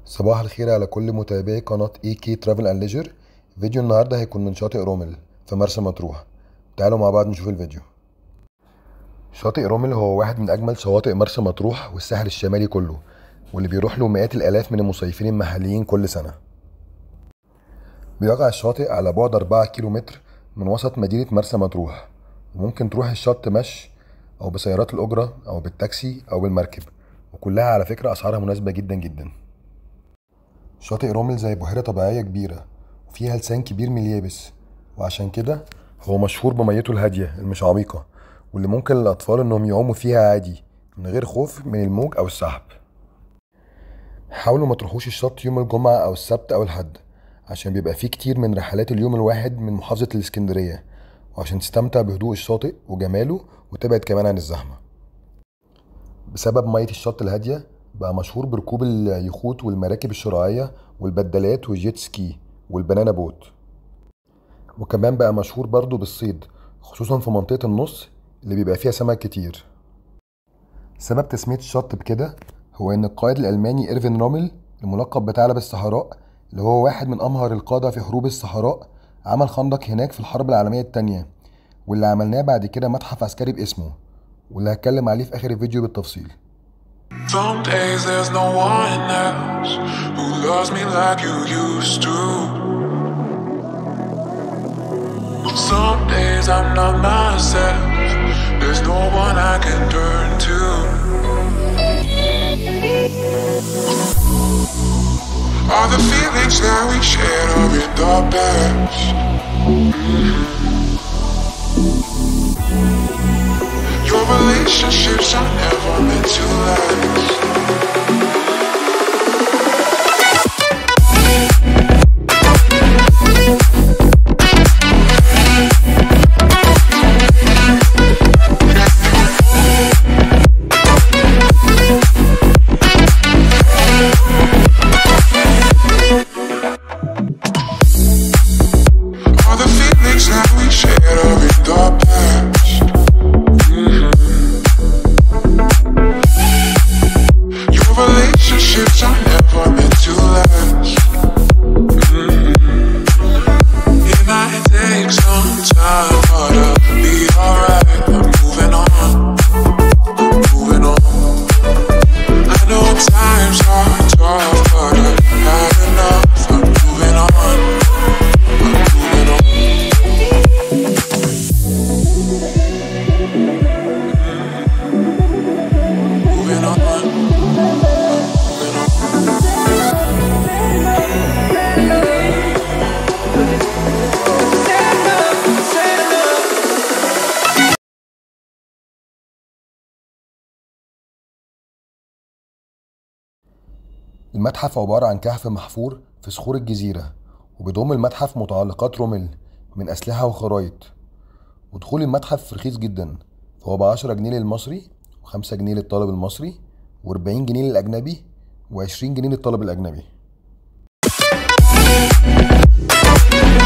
صباح الخير على كل متابعي قناة اي كي ترافل اند ليجر فيديو النهارده هيكون من شاطئ رومل في مرسى مطروح تعالوا مع بعض نشوف الفيديو شاطئ رومل هو واحد من اجمل شواطئ مرسى مطروح والساحل الشمالي كله واللي بيروح له مئات الالاف من المصيفين المحليين كل سنة بيقع الشاطئ على بعد 4 كيلو متر من وسط مدينة مرسى مطروح وممكن تروح الشط مشي او بسيارات الاجرة او بالتاكسي او بالمركب وكلها على فكرة اسعارها مناسبة جدا جدا شاطئ رومل زي بحيرة طبيعية كبيرة وفيها لسان كبير من اليابس وعشان كده هو مشهور بميته الهادية المش عميقة واللي ممكن للأطفال إنهم يعوموا فيها عادي من غير خوف من الموج أو السحب حاولوا ما تروحوش الشط يوم الجمعة أو السبت أو الحد عشان بيبقى فيه كتير من رحلات اليوم الواحد من محافظة الإسكندرية وعشان تستمتع بهدوء الشاطئ وجماله وتبعد كمان عن الزحمة بسبب مية الشط الهادية بقى مشهور بركوب اليخوت والمراكب الشراعية والبدلات والجيت سكي والبنانا بوت وكمان بقى مشهور برضه بالصيد خصوصا في منطقة النص اللي بيبقى فيها سمك كتير سبب تسمية الشط بكده هو إن القائد الألماني إيرفين رومل الملقب بثعلب الصحراء اللي هو واحد من أمهر القادة في حروب الصحراء عمل خندق هناك في الحرب العالمية التانية واللي عملناه بعد كده متحف عسكري باسمه واللي هتكلم عليه في آخر الفيديو بالتفصيل Some days there's no one else who loves me like you used to. Some days I'm not myself. There's no one I can turn to. All the feelings that we shared are in the past. Your relationships are never meant to last. All the feelings that we shared are in the past. Your relationships are never meant to last. It might take some time, but I'll be alright. I'm moving on. I'm moving on. I know times are tough, but I've had enough. I'm moving on. I'm moving on. Moving on. Moving on. المتحف عبارة عن كهف محفور في صخور الجزيرة وبيضم المتحف متعلقات رومل من أسلحة وخرايط ودخول المتحف رخيص جدا فهو بعشرة جنيه للمصري وخمسة جنيه للطالب المصري وأربعين جنيه للأجنبي وعشرين جنيه للطالب الأجنبي